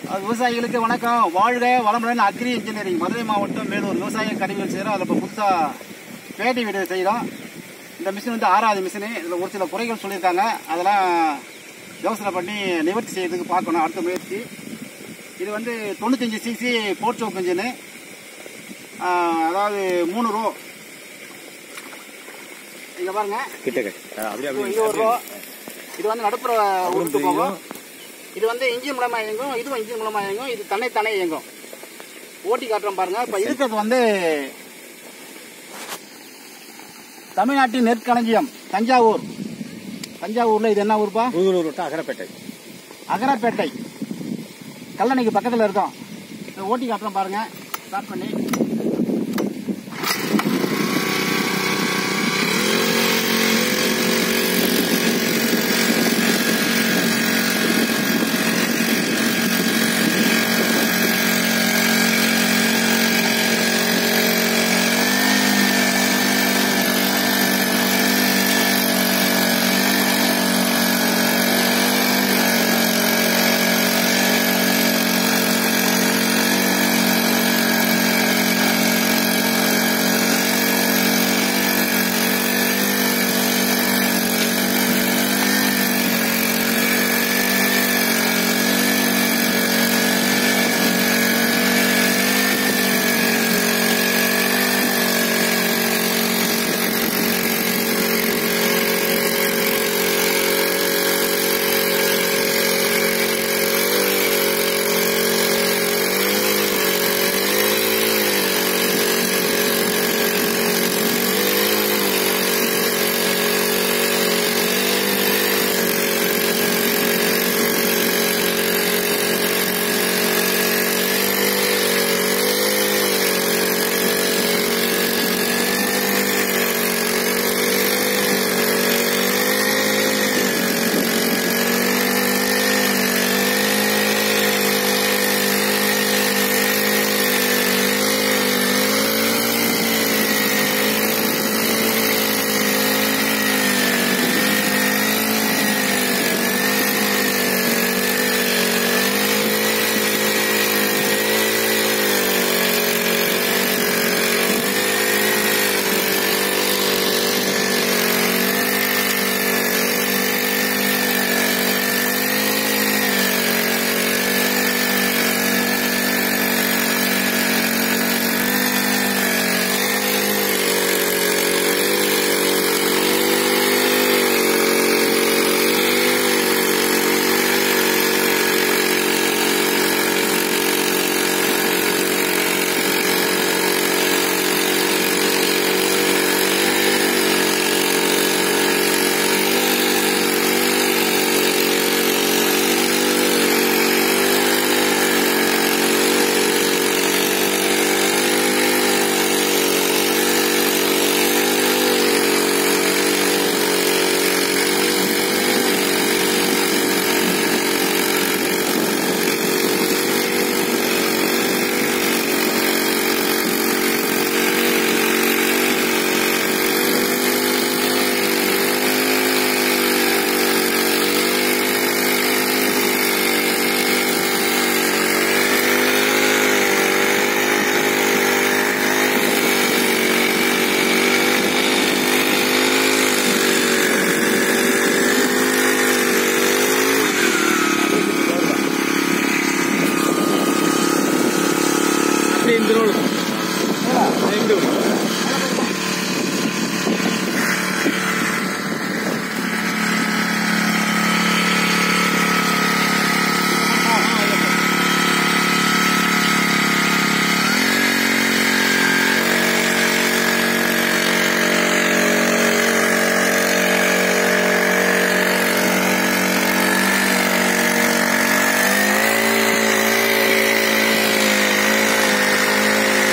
அது விவசாயிகளுக்கு வணக்கம் வாழ்க வளமுடன் அக்ரி இன்ஜினியரிங் மதுரை மாவட்டம் மேலூர் விவசாய கருவிகள் செய்கிறோம் அதில் இப்போ புதுசாக பேட்டி வீடியோ செய்கிறோம் இந்த மிஷின் வந்து ஆறாவது மிஷினு இதில் ஒரு சில குறைகள் சொல்லியிருக்காங்க அதெல்லாம் யோசனை பண்ணி நிவர்த்தி செய்யறதுக்கு பார்க்கணும் அடுத்த முயற்சி இது வந்து தொண்ணூத்தஞ்சு சிசி போர்ட் சோக் இன்ஜினு அதாவது மூணு ரோ இங்கே பாருங்க கிட்ட கட்டு அப்படியே இது இது ஒரு ரோ இது வந்து நடுப்புற உருட்டு போகும் இது வந்து இன்ஜின் மூலமா இயங்கும் இதுவும் இன்ஜின் மூலமா இயங்கும் இது தன்னைத்தானே இயங்கும் ஓட்டி காட்டுறோம் பாருங்க இப்ப இருக்கிறது வந்து தமிழ்நாட்டின் நெற்களஞ்சியம் தஞ்சாவூர் தஞ்சாவூர்ல இது என்ன ஊர்ப்பா புதுலூர் விட்டு அகரப்பேட்டை அகரப்பேட்டை கல்லணைக்கு பக்கத்துல இருக்கோம் இதை ஓட்டி காட்டுறோம் பாருங்க ஸ்டார்ட் பண்ணி அப்படியே இந்த ரோடு இந்த ரோடு ஆ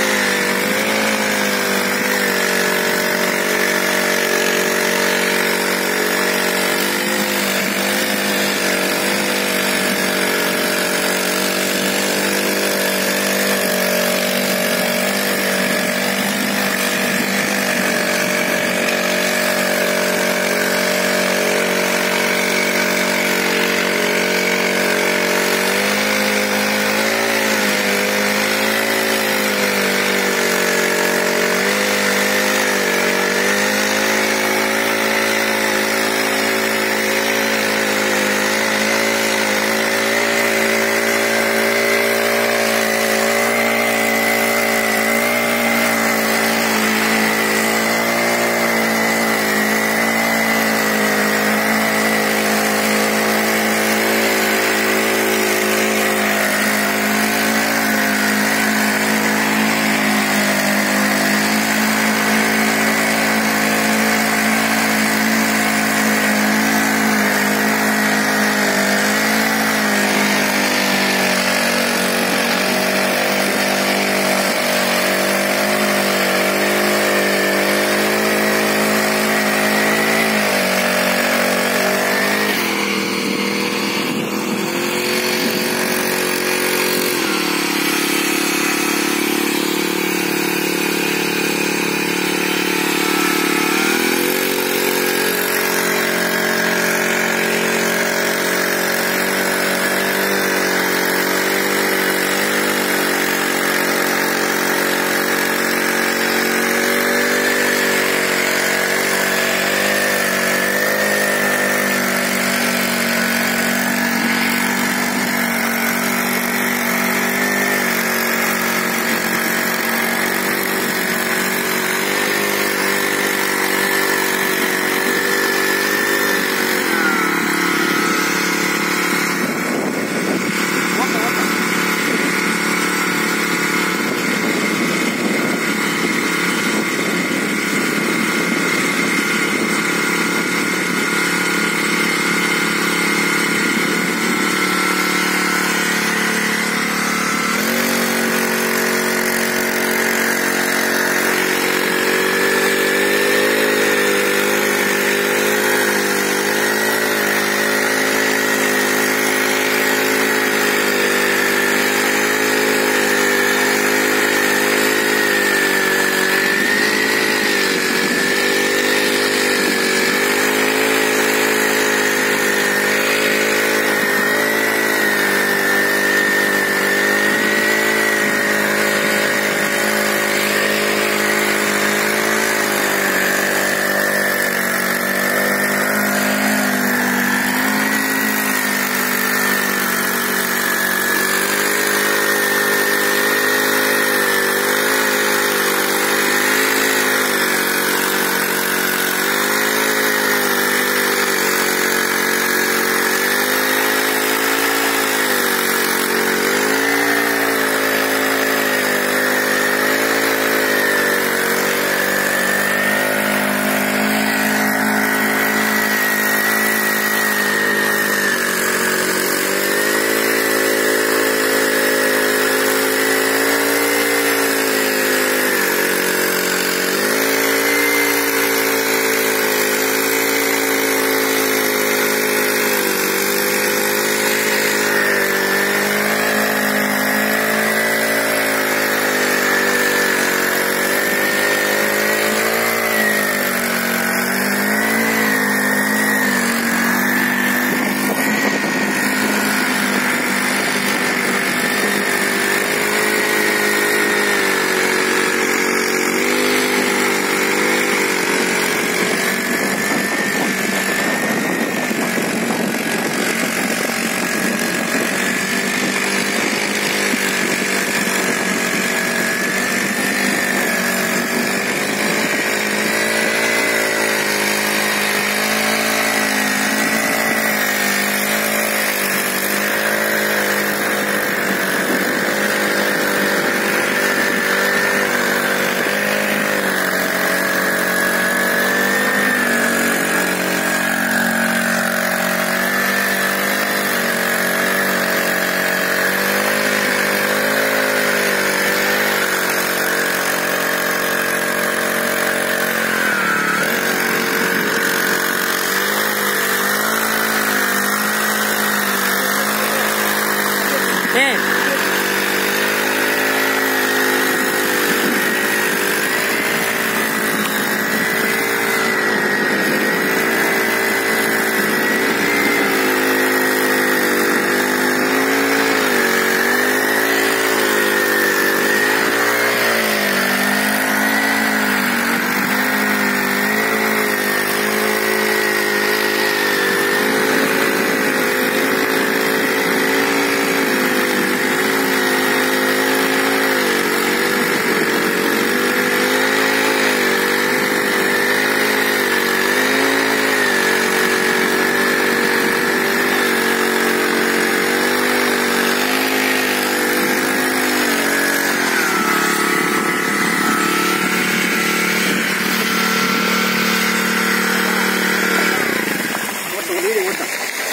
ஓட்டம் வீடு ஓட்டம்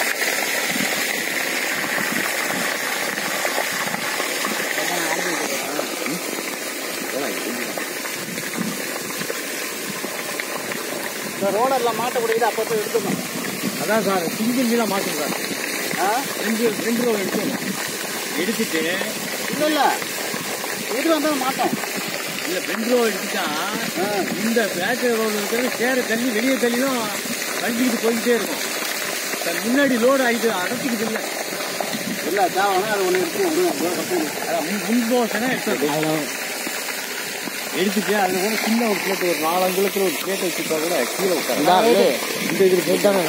இந்த ரோலரில் மாட்டக்கூடியது அப்பப்போ எடுத்துக்கணும் அதான் சார் சிங்கிள் வீலாக மாற்றும் சார் ஆ ரெண்டு ரெண்டு ரூபா எடுக்கணும் எடுத்துட்டு இல்லை இல்லை எது வந்தாலும் மாட்டோம் இல்லை ரெண்டு ரூபா எடுத்துட்டா ஆ இந்த பேக்கரி ரோடு இருக்கிற சேரை தள்ளி வெளியே தள்ளி தான் வண்டிக்கிட்டு போய்கிட்டே இருக்கும் சார் முன்னாடி லோடு ஆகிட்டு அடைச்சிக்கிட்டு இல்லை இல்லை தேவைன்னா அது ஒன்று எடுத்து விடுவோம் அவ்வளோ கஷ்டம் அதான் முன் முன் போஷனா எடுத்து எடுத்துட்டு அதில் கூட சின்ன ஒரு பிளேட் ஒரு நாலு அங்குலத்தில் ஒரு பிளேட் வச்சுட்டா கூட கீழே உட்காரு இந்த இதில் பிளேட் தானே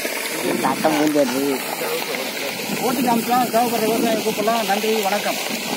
ஓட்டு காமிச்சா தேவைப்படுற விவசாயம் கூப்பிடலாம் நன்றி வணக்கம்